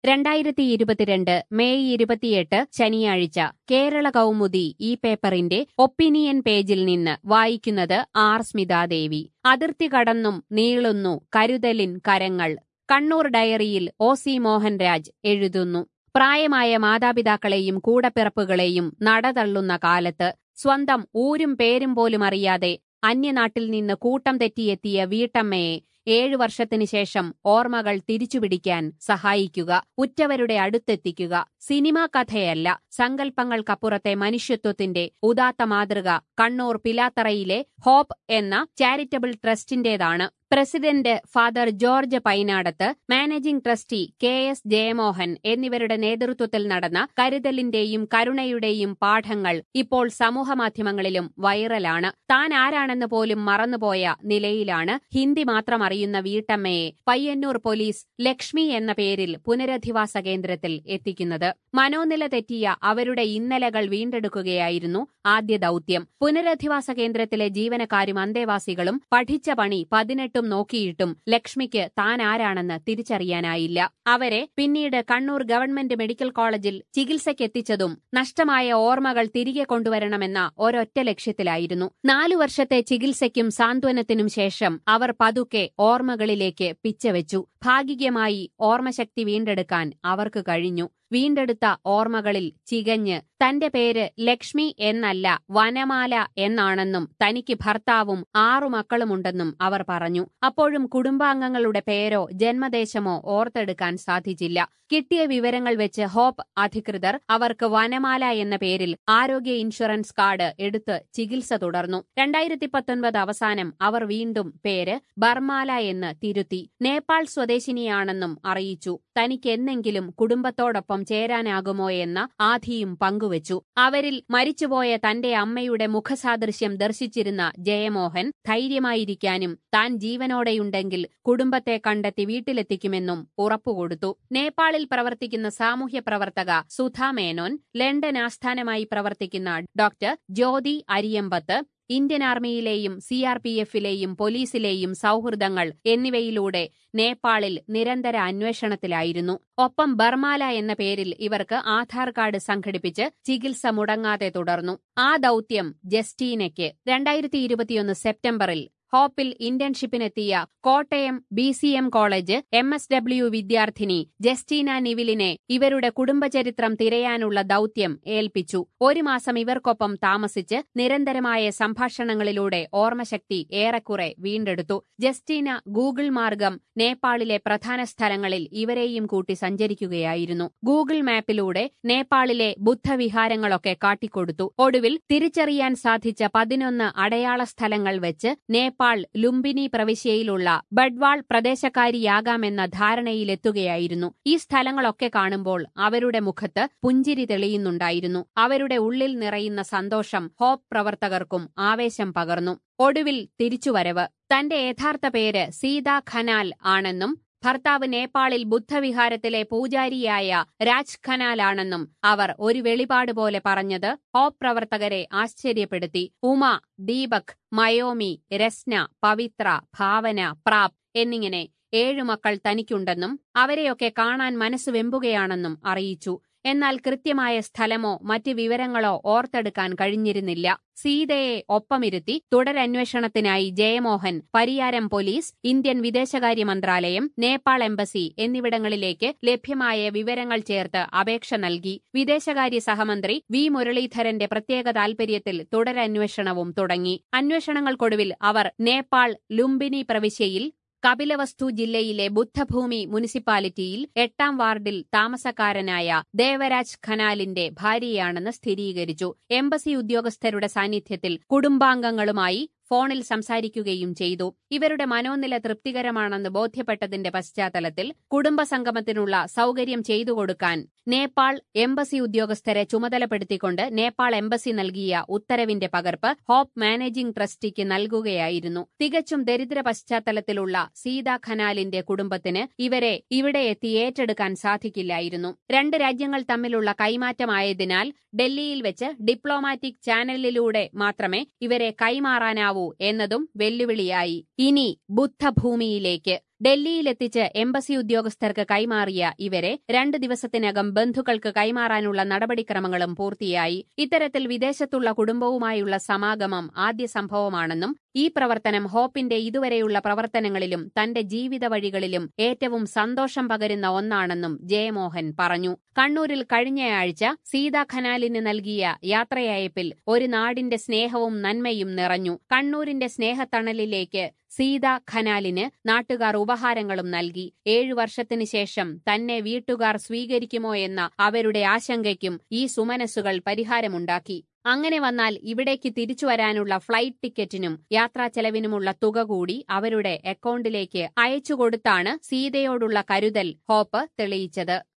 രണ്ടായിരത്തി ഇരുപത്തിരണ്ട് മെയ് ഇരുപത്തിയെട്ട് ശനിയാഴ്ച കേരള കൗമുദി ഈ പേപ്പറിന്റെ ഒപ്പീനിയൻ പേജിൽ നിന്ന് വായിക്കുന്നത് ആർ സ്മിതാദേവി അതിർത്തി കടന്നും നീളുന്നു കരുതലിൻ കരങ്ങൾ കണ്ണൂർ ഡയറിയിൽ ഒ സി മോഹൻരാജ് എഴുതുന്നു പ്രായമായ മാതാപിതാക്കളെയും കൂടപ്പിറപ്പുകളെയും നടതള്ളുന്ന കാലത്ത് സ്വന്തം ഊരും പേരും പോലും അറിയാതെ അന്യനാട്ടിൽ നിന്ന് കൂട്ടം തെറ്റിയെത്തിയ വീട്ടമ്മയെ ഏഴു വർഷത്തിനു ശേഷം ഓർമ്മകൾ തിരിച്ചുപിടിക്കാൻ സഹായിക്കുക ഉറ്റവരുടെ അടുത്തെത്തിക്കുക സിനിമാ കഥയല്ല സങ്കല്പങ്ങൾക്കപ്പുറത്തെ മനുഷ്യത്വത്തിന്റെ ഉദാത്ത മാതൃക കണ്ണൂർ പിലാത്തറയിലെ ഹോപ്പ് എന്ന ചാരിറ്റബിൾ ട്രസ്റ്റിന്റേതാണ് president father George Painadath managing trustee K S Jayamohan എന്നിവരുടെ നേതൃത്വത്തിൽ നടന്ന കരുതലിന്റെയും കരുണയുടെയും പാഠങ്ങൾ ഇപ്പോൾ സമൂഹമാധ്യമങ്ങളിലും വൈറലാണ് താൻ ആരാണെന്ന് പോലും മറന്നുപോയ നിലയിലാണ് ഹിന്ദി മാത്രം അറിയുന്ന വീട്ടമ്മയെ പയ്യന്നൂർ പോലീസ് ലക്ഷ്മി എന്ന പേരിൽ പുനരധിവാസ കേന്ദ്രത്തിൽ എത്തിക്കുന്നത് മനോനില തെറ്റിയ അവരുടെ ഇന്നലകൾ വീണ്ടെടുക്കുകയായിരുന്നു ആദ്യ ദൌത്യം പുനരധിവാസ കേന്ദ്രത്തിലെ ജീവനക്കാരും അന്തേവാസികളും പഠിച്ച പണി പതിനെട്ടും നോക്കിയിട്ടും ലക്ഷ്മിക്ക് താൻ ആരാണെന്ന് തിരിച്ചറിയാനായില്ല അവരെ പിന്നീട് കണ്ണൂർ ഗവൺമെന്റ് മെഡിക്കൽ കോളേജിൽ ചികിത്സയ്ക്കെത്തിച്ചതും നഷ്ടമായ ഓർമ്മകൾ തിരികെ കൊണ്ടുവരണമെന്ന ഒരൊറ്റ ലക്ഷ്യത്തിലായിരുന്നു നാലു വർഷത്തെ ചികിത്സയ്ക്കും സാന്ത്വനത്തിനും ശേഷം അവർ പതുക്കെ ഓർമ്മകളിലേക്ക് പിച്ചവെച്ചു ഭാഗികമായി ഓർമ്മശക്തി വീണ്ടെടുക്കാൻ അവർക്ക് കഴിഞ്ഞു വീണ്ടെടുത്ത ഓർമ്മകളിൽ ചികഞ്ഞ് തന്റെ പേര് ലക്ഷ്മി എന്നല്ല വനമാല എന്നാണെന്നും തനിക്ക് ഭർത്താവും ആറു മക്കളുമുണ്ടെന്നും അവർ പറഞ്ഞു അപ്പോഴും കുടുംബാംഗങ്ങളുടെ പേരോ ജന്മദേശമോ ഓർത്തെടുക്കാൻ സാധിച്ചില്ല കിട്ടിയ വിവരങ്ങൾ വെച്ച് ഹോപ്പ് അധികൃതർ അവർക്ക് വനമാല എന്ന പേരിൽ ആരോഗ്യ ഇൻഷുറൻസ് കാർഡ് എടുത്ത് ചികിത്സ തുടർന്നു രണ്ടായിരത്തി പത്തൊൻപത് അവസാനം അവർ വീണ്ടും പേര് ബർമാല എന്ന് തിരുത്തി നേപ്പാൾ സ്വദേശിനിയാണെന്നും അറിയിച്ചു തനിക്ക് എന്നെങ്കിലും കുടുംബത്തോടൊപ്പം ചേരാനാകുമോ എന്ന ആധിയും പങ്കുവച്ചു അവരിൽ മരിച്ചുപോയ തന്റെ അമ്മയുടെ മുഖസാദൃശ്യം ദർശിച്ചിരുന്ന ജയമോഹൻ ധൈര്യമായിരിക്കാനും താൻ ജീവനോടെയുണ്ടെങ്കിൽ കുടുംബത്തെ കണ്ടെത്തി വീട്ടിലെത്തിക്കുമെന്നും ഉറപ്പുകൊടുത്തു നേപ്പാളിൽ പ്രവർത്തിക്കുന്ന സാമൂഹ്യ പ്രവർത്തക സുധാ മേനോൻ ലണ്ടൻ ആസ്ഥാനമായി പ്രവർത്തിക്കുന്ന ഡോക്ടർ ജ്യോതി അരിയമ്പത്ത് ഇന്ത്യൻ ആർമിയിലെയും സി ആർ പി എഫിലെയും പോലീസിലെയും സൗഹൃദങ്ങൾ എന്നിവയിലൂടെ നേപ്പാളിൽ നിരന്തര അന്വേഷണത്തിലായിരുന്നു ഒപ്പം ബർമാല എന്ന പേരിൽ ഇവർക്ക് ആധാർ കാർഡ് സംഘടിപ്പിച്ച് ചികിത്സ മുടങ്ങാതെ തുടർന്നു ആ ദൌത്യം ജസ്റ്റീനയ്ക്ക് രണ്ടായിരത്തി ഇരുപത്തിയൊന്ന് സെപ്റ്റംബറിൽ ഹോപ്പിൽ ഇന്റേൺഷിപ്പിനെത്തിയ Kottayam B C M college M S W വിദ്യാർത്ഥിനി ജസ്റ്റീന നിവിലിനെ ഇവരുടെ കുടുംബചരിത്രം തിരയാനുള്ള ദൌത്യം ഏൽപ്പിച്ചു ഒരു മാസം ഇവർക്കൊപ്പം താമസിച്ച് നിരന്തരമായ സംഭാഷണങ്ങളിലൂടെ ഓർമ്മശക്തി ഏറെക്കുറെ വീണ്ടെടുത്തു ജസ്റ്റീന ഗൂഗിൾ മാർഗം നേപ്പാളിലെ പ്രധാന സ്ഥലങ്ങളിൽ ഇവരെയും കൂട്ടി സഞ്ചരിക്കുകയായിരുന്നു ഗൂഗിൾ മാപ്പിലൂടെ നേപ്പാളിലെ ബുദ്ധവിഹാരങ്ങളൊക്കെ കാട്ടിക്കൊടുത്തു ഒടുവിൽ തിരിച്ചറിയാൻ സാധിച്ച പതിനൊന്ന് അടയാള സ്ഥലങ്ങൾ വെച്ച് നേപ്പാൾ ലുംബിനി പ്രവിശ്യയിലുള്ള ബഡ്വാൾ പ്രദേശക്കാരിയാകാമെന്ന ധാരണയിലെത്തുകയായിരുന്നു ഈ സ്ഥലങ്ങളൊക്കെ കാണുമ്പോൾ അവരുടെ മുഖത്ത് പുഞ്ചിരി തെളിയുന്നുണ്ടായിരുന്നു അവരുടെ ഉള്ളിൽ നിറയുന്ന സന്തോഷം ഹോപ്പ് പ്രവർത്തകർക്കും ആവേശം പകർന്നു ഒടുവിൽ തിരിച്ചുവരവ് തന്റെ യഥാർത്ഥ പേര് സീത ഖനാൽ ആണെന്നും ഭർത്താവ് നേപ്പാളിൽ ബുദ്ധവിഹാരത്തിലെ പൂജാരിയായ രാജ് ഖനാലാണെന്നും അവർ ഒരു വെളിപാട് പോലെ പറഞ്ഞത് ഹോപ്പ് പ്രവർത്തകരെ ആശ്ചര്യപ്പെടുത്തി ഉമ ദീപക് മയോമി രസ്ന പവിത്ര ഭാവന പ്രാപ് എന്നിങ്ങനെ ഏഴു മക്കൾ തനിക്കുണ്ടെന്നും അവരെയൊക്കെ കാണാൻ മനസ്സ് വെമ്പുകയാണെന്നും അറിയിച്ചു എന്നാൽ കൃത്യമായ സ്ഥലമോ മറ്റ് വിവരങ്ങളോ ഓർത്തെടുക്കാൻ കഴിഞ്ഞിരുന്നില്ല സീതയെ ഒപ്പമിരുത്തി തുടരന്വേഷണത്തിനായി ജയമോഹൻ പരിയാരം പോലീസ് ഇന്ത്യൻ വിദേശകാര്യ മന്ത്രാലയം നേപ്പാൾ എംബസി എന്നിവിടങ്ങളിലേക്ക് ലഭ്യമായ വിവരങ്ങൾ ചേർത്ത് അപേക്ഷ നൽകി വിദേശകാര്യ സഹമന്ത്രി വി മുരളീധരന്റെ പ്രത്യേക താൽപര്യത്തിൽ തുടരന്വേഷണവും തുടങ്ങി അന്വേഷണങ്ങൾക്കൊടുവിൽ അവർ നേപ്പാൾ ലുംബിനി പ്രവിശ്യയിൽ കപിലവസ്തു ജില്ലയിലെ ബുദ്ധഭൂമി മുനിസിപ്പാലിറ്റിയിൽ എട്ടാം വാർഡിൽ താമസക്കാരനായ ദേവരാജ് ഖനാലിന്റെ ഭാര്യയാണെന്ന് സ്ഥിരീകരിച്ചു എംബസി ഉദ്യോഗസ്ഥരുടെ സാന്നിധ്യത്തിൽ കുടുംബാംഗങ്ങളുമായി ഫോണിൽ സംസാരിക്കുകയും ചെയ്തു ഇവരുടെ മനോനില തൃപ്തികരമാണെന്ന് ബോധ്യപ്പെട്ടതിന്റെ പശ്ചാത്തലത്തിൽ കുടുംബസംഗമത്തിനുള്ള സൗകര്യം ചെയ്തു കൊടുക്കാൻ നേപ്പാൾ എംബസി ഉദ്യോഗസ്ഥരെ ചുമതലപ്പെടുത്തിക്കൊണ്ട് നേപ്പാൾ എംബസി നൽകിയ ഉത്തരവിന്റെ പകർപ്പ് ഹോപ്പ് മാനേജിംഗ് ട്രസ്റ്റിക്ക് നൽകുകയായിരുന്നു തികച്ചും ദരിദ്ര പശ്ചാത്തലത്തിലുള്ള സീത ഖനാലിന്റെ കുടുംബത്തിന് ഇവരെ ഇവിടെ എത്തി ഏറ്റെടുക്കാൻ സാധിക്കില്ലായിരുന്നു രണ്ട് രാജ്യങ്ങൾ തമ്മിലുള്ള കൈമാറ്റമായതിനാൽ ഡൽഹിയിൽ വെച്ച് ഡിപ്ലോമാറ്റിക് ചാനലിലൂടെ മാത്രമേ ഇവരെ കൈമാറാനാവൂ എന്നതും വെല്ലുവിളിയായി ഇനി ബുദ്ധഭൂമിയിലേക്ക് ഡൽഹിയിലെത്തിച്ച് എംബസി ഉദ്യോഗസ്ഥർക്ക് കൈമാറിയ ഇവരെ രണ്ടു ദിവസത്തിനകം ബന്ധുക്കൾക്ക് കൈമാറാനുള്ള നടപടിക്രമങ്ങളും പൂർത്തിയായി ഇത്തരത്തിൽ വിദേശത്തുള്ള കുടുംബവുമായുള്ള സമാഗമം ആദ്യ സംഭവമാണെന്നും ഈ പ്രവർത്തനം ഹോപ്പിന്റെ ഇതുവരെയുള്ള പ്രവർത്തനങ്ങളിലും തന്റെ ജീവിത വഴികളിലും ഏറ്റവും സന്തോഷം പകരുന്ന ഒന്നാണെന്നും ജയമോഹൻ പറഞ്ഞു കണ്ണൂരിൽ കഴിഞ്ഞയാഴ്ച സീതാ ഖനാലിന് നൽകിയ യാത്രയയപ്പിൽ ഒരു നാടിന്റെ സ്നേഹവും നന്മയും നിറഞ്ഞു കണ്ണൂരിന്റെ സ്നേഹത്തണലിലേക്ക് സീത ഖനാലിന് നാട്ടുകാർ ഉപഹാരങ്ങളും നൽകി ഏഴു വർഷത്തിനു ശേഷം തന്നെ വീട്ടുകാർ സ്വീകരിക്കുമോ എന്ന അവരുടെ ആശങ്കയ്ക്കും ഈ സുമനസ്സുകൾ പരിഹാരമുണ്ടാക്കി അങ്ങനെ വന്നാൽ ഇവിടേക്ക് തിരിച്ചു വരാനുള്ള ഫ്ലൈറ്റ് ടിക്കറ്റിനും യാത്രാ ചെലവിനുമുള്ള തുക കൂടി അവരുടെ അക്കൗണ്ടിലേക്ക് അയച്ചുകൊടുത്താണ് സീതയോടുള്ള കരുതൽ ഹോപ്പ് തെളിയിച്ചത്